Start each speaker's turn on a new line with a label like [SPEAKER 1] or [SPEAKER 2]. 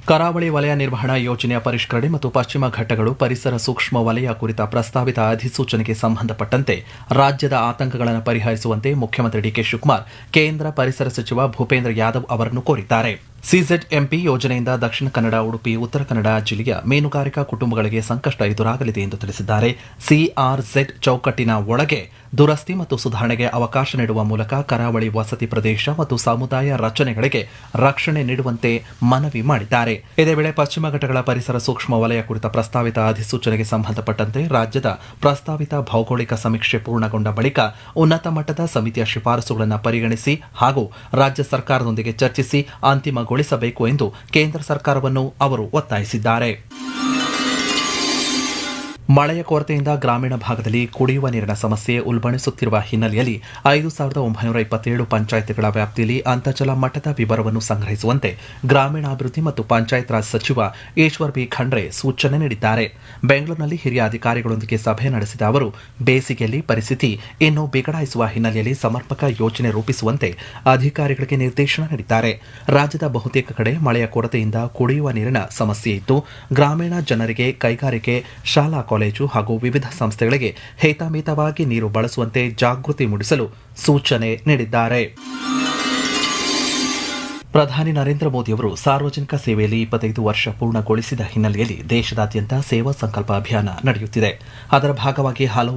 [SPEAKER 1] ಕರಾವಳಿ ವಲಯ ನಿರ್ವಹಣಾ ಯೋಜನೆಯ ಪರಿಷ್ಕರಣೆ ಮತ್ತು ಪಶ್ಚಿಮ ಘಟ್ಟಗಳು ಪರಿಸರ ಸೂಕ್ಷ್ಮ ವಲಯ ಕುರಿತ ಪ್ರಸ್ತಾವಿತ ಅಧಿಸೂಚನೆಗೆ ಸಂಬಂಧಪಟ್ಟಂತೆ ರಾಜ್ಯದ ಆತಂಕಗಳನ್ನು ಪರಿಹರಿಸುವಂತೆ ಮುಖ್ಯಮಂತ್ರಿ ಡಿಕೆ ಶಿವಕುಮಾರ್ ಕೇಂದ್ರ ಪರಿಸರ ಸಚಿವ ಭೂಪೇಂದ್ರ ಯಾದವ್ ಅವರನ್ನು ಕೋರಿದ್ದಾರೆ ಸಿಜೆಡ್ಎಂಪಿ ಯೋಜನೆಯಿಂದ ದಕ್ಷಿಣ ಕನ್ನಡ ಉಡುಪಿ ಉತ್ತರ ಕನ್ನಡ ಜಿಲ್ಲೆಯ ಮೀನುಗಾರಿಕಾ ಕುಟುಂಬಗಳಿಗೆ ಸಂಕಷ್ಟ ಎದುರಾಗಲಿದೆ ಎಂದು ತಿಳಿಸಿದ್ದಾರೆ ಸಿಆರ್ಝೆಡ್ ಚೌಕಟ್ಟಿನ ಒಳಗೆ ದುರಸ್ತಿ ಮತ್ತು ಸುಧಾರಣೆಗೆ ಅವಕಾಶ ನೀಡುವ ಮೂಲಕ ಕರಾವಳಿ ವಸತಿ ಪ್ರದೇಶ ಮತ್ತು ಸಮುದಾಯ ರಚನೆಗಳಿಗೆ ರಕ್ಷಣೆ ನೀಡುವಂತೆ ಮನವಿ ಮಾಡಿದ್ದಾರೆ ಇದೇ ವೇಳೆ ಪಶ್ಚಿಮ ಘಟ್ಟಗಳ ಪರಿಸರ ಸೂಕ್ಷ್ಮ ವಲಯ ಕುರಿತ ಪ್ರಸ್ತಾವಿತ ಅಧಿಸೂಚನೆಗೆ ಸಂಬಂಧಪಟ್ಟಂತೆ ರಾಜ್ಯದ ಪ್ರಸ್ತಾವಿತ ಭೌಗೋಳಿಕ ಸಮೀಕ್ಷೆ ಪೂರ್ಣಗೊಂಡ ಬಳಿಕ ಉನ್ನತ ಮಟ್ಟದ ಸಮಿತಿಯ ಶಿಫಾರಸುಗಳನ್ನು ಪರಿಗಣಿಸಿ ಹಾಗೂ ರಾಜ್ಯ ಸರ್ಕಾರದೊಂದಿಗೆ ಚರ್ಚಿಸಿ ಅಂತಿಮಗೊಳಿಸಬೇಕು ಎಂದು ಕೇಂದ್ರ ಸರ್ಕಾರವನ್ನು ಅವರು ಒತ್ತಾಯಿಸಿದ್ದಾರೆ ಮಳೆಯ ಕೊರತೆಯಿಂದ ಗ್ರಾಮೀಣ ಭಾಗದಲ್ಲಿ ಕುಡಿಯುವ ನೀರಿನ ಸಮಸ್ಯೆ ಉಲ್ಬಣಿಸುತ್ತಿರುವ ಹಿನ್ನೆಲೆಯಲ್ಲಿ ಐದು ಸಾವಿರದ ಒಂಬೈನೂರ ಇಪ್ಪತ್ತೇಳು ಪಂಚಾಯತ್ಗಳ ವ್ಯಾಪ್ತಿಯಲ್ಲಿ ಅಂತರ್ಜಲ ಮಟ್ಟದ ವಿವರವನ್ನು ಸಂಗ್ರಹಿಸುವಂತೆ ಗ್ರಾಮೀಣಾಭಿವೃದ್ಧಿ ಮತ್ತು ಪಂಚಾಯತ್ ರಾಜ್ ಸಚಿವ ಈಶ್ವರ್ ಬಿ ಖಂಡ್ರೆ ಸೂಚನೆ ನೀಡಿದ್ದಾರೆ ಬೆಂಗಳೂರಿನಲ್ಲಿ ಹಿರಿಯ ಅಧಿಕಾರಿಗಳೊಂದಿಗೆ ಸಭೆ ನಡೆಸಿದ ಅವರು ಬೇಸಿಗೆಯಲ್ಲಿ ಪರಿಸ್ಥಿತಿ ಇನ್ನು ಬಿಗಡಾಯಿಸುವ ಹಿನ್ನೆಲೆಯಲ್ಲಿ ಸಮರ್ಪಕ ಯೋಜನೆ ರೂಪಿಸುವಂತೆ ಅಧಿಕಾರಿಗಳಿಗೆ ನಿರ್ದೇಶನ ನೀಡಿದ್ದಾರೆ ರಾಜ್ಯದ ಬಹುತೇಕ ಕಡೆ ಮಳೆಯ ಕೊರತೆಯಿಂದ ಕುಡಿಯುವ ನೀರಿನ ಸಮಸ್ಯೆ ಇದ್ದು ಗ್ರಾಮೀಣ ಜನರಿಗೆ ಕೈಗಾರಿಕೆ ಶಾಲಾ ಕಾಲೇಜು ಹಾಗೂ ವಿವಿಧ ಸಂಸ್ಥೆಗಳಿಗೆ ಹಿತಮಿತವಾಗಿ ನೀರು ಬಳಸುವಂತೆ ಜಾಗೃತಿ ಮೂಡಿಸಲು ಸೂಚನೆ ನೀಡಿದ್ದಾರೆ ಪ್ರಧಾನಿ ನರೇಂದ್ರ ಮೋದಿಯವರು ಸಾರ್ವಜನಿಕ ಸೇವೆಯಲ್ಲಿ ಇಪ್ಪತ್ತೈದು ವರ್ಷ ಪೂರ್ಣಗೊಳಿಸಿದ ಹಿನ್ನೆಲೆಯಲ್ಲಿ ದೇಶದಾದ್ಯಂತ ಸೇವಾ ಸಂಕಲ್ಪ ಅಭಿಯಾನ ನಡೆಯುತ್ತಿದೆ ಅದರ ಭಾಗವಾಗಿ ಹಲವು